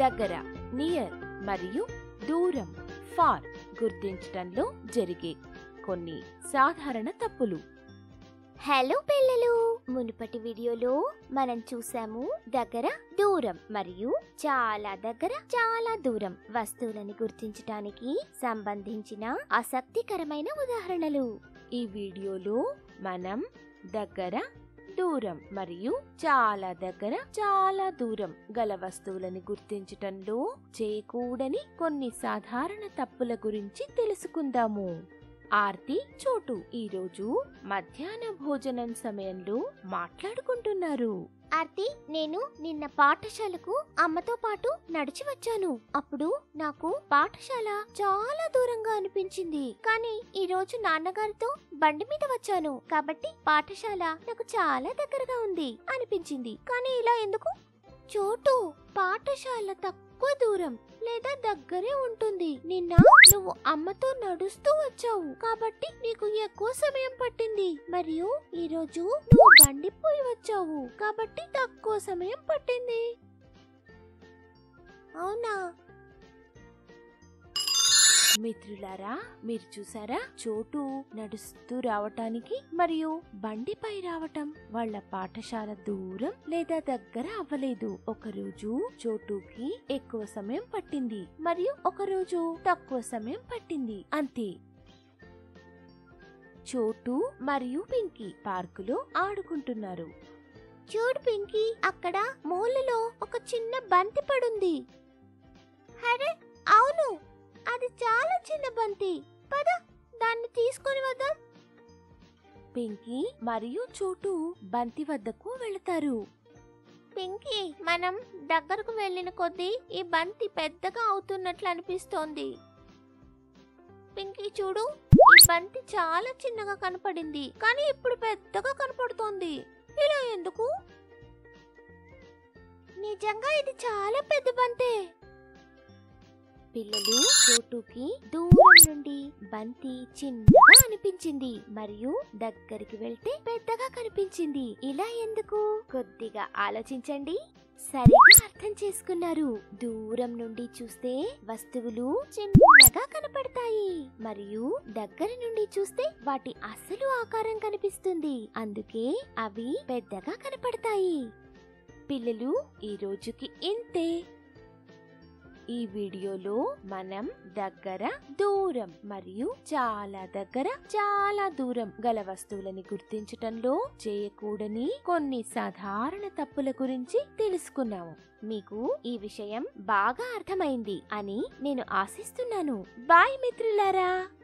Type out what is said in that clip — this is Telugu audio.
దగ్గర నియర్ మరియు దూరం ఫార్ గుర్తించటంలో జరిగే కొన్ని సాధారణ తప్పులు హలో పిల్లలు మునుపటి వీడియోలో మనం చూసాము దగ్గర దూరం మరియు చాలా దగ్గర చాలా దూరం వస్తువులను గుర్తించటానికి సంబంధించిన ఆసక్తికరమైన ఉదాహరణలు ఈ వీడియోలో మనం దగ్గర దూరం మరియు చాలా దగ్గర చాలా దూరం గల వస్తువులను గుర్తించటంలో చేయకూడని కొన్ని సాధారణ తప్పుల గురించి తెలుసుకుందాము ఆర్తి చోటు ఈరోజు మధ్యాహ్న భోజనం సమయంలో మాట్లాడుకుంటున్నారు ఆర్తి నేను నిన్న పాఠశాలకు అమ్మతో పాటు నడిచి వచ్చాను అప్పుడు నాకు పాఠశాల చాలా దూరంగా అనిపించింది కానీ ఈ రోజు నాన్నగారితో బండి మీద వచ్చాను కాబట్టి పాఠశాల నాకు చాలా దగ్గరగా ఉంది అనిపించింది కానీ ఇలా ఎందుకు చోటు పాఠశాల తక్కువ దూరం లేదా దగ్గరే ఉంటుంది నిన్న నువ్వు అమ్మతో నడుస్తూ వచ్చావు కాబట్టి నీకు ఎక్కువ సమయం పట్టింది మరియు ఈ రోజు నువ్వు బండిపోయి వచ్చావు కాబట్టి తక్కువ సమయం పట్టింది అవునా మిత్రులారా మీరు చూసారా చోటు నడుస్తూ రావటానికి మరియు బండిపై రావటం వాళ్ళ పాఠశాల దూరం లేదా దగ్గర అవ్వలేదు ఒక రోజు చోటుకి ఎక్కువ సమయం పట్టింది మరియు ఒక రోజు తక్కువ సమయం పట్టింది అంతే చోటు మరియు పింకీ పార్కులో ఆడుకుంటున్నారు చూడు పింకీ అక్కడ మూలలో ఒక చిన్న బంతి పడుంది అరే అవును అది చాలా చిన్న బంతి పద దాన్ని తీసుకొని వద్దాం పింకీ మరియు చోటు బంతి వద్దకు వెళతారు పింకీ మనం దగ్గరకు వెళ్ళిన కొద్దీ ఈ బంతి పెద్దగా అవుతున్నట్లు అనిపిస్తోంది పింకీ చూడు ఈ బంతి చాలా చిన్నగా కనపడింది కానీ ఇప్పుడు పెద్దగా కనపడుతోంది ఇలా ఎందుకు నిజంగా ఇది చాలా పెద్ద బంతే పిల్లలు చోటుకి దూరం నుండి బంతి చిన్నగా అనిపించింది మరియు దగ్గరికి వెళ్తే పెద్దగా కనిపించింది ఇలా ఎందుకు కొద్దిగా ఆలోచించండి సరిగా అర్థం చేసుకున్నారు దూరం నుండి చూస్తే వస్తువులు చిన్నగా కనపడతాయి మరియు దగ్గర నుండి చూస్తే వాటి అసలు ఆకారం కనిపిస్తుంది అందుకే అవి పెద్దగా కనపడతాయి పిల్లలు ఈ రోజుకి ఇంతే ఈ వీడియోలో మనం దగ్గర దూరం మరియు చాలా దగ్గర చాలా దూరం గల వస్తువులని గుర్తించటంలో చేయకూడని కొన్ని సాధారణ తప్పుల గురించి తెలుసుకున్నాము మీకు ఈ విషయం బాగా అర్థమైంది అని నేను ఆశిస్తున్నాను బాయ్ మిత్రులారా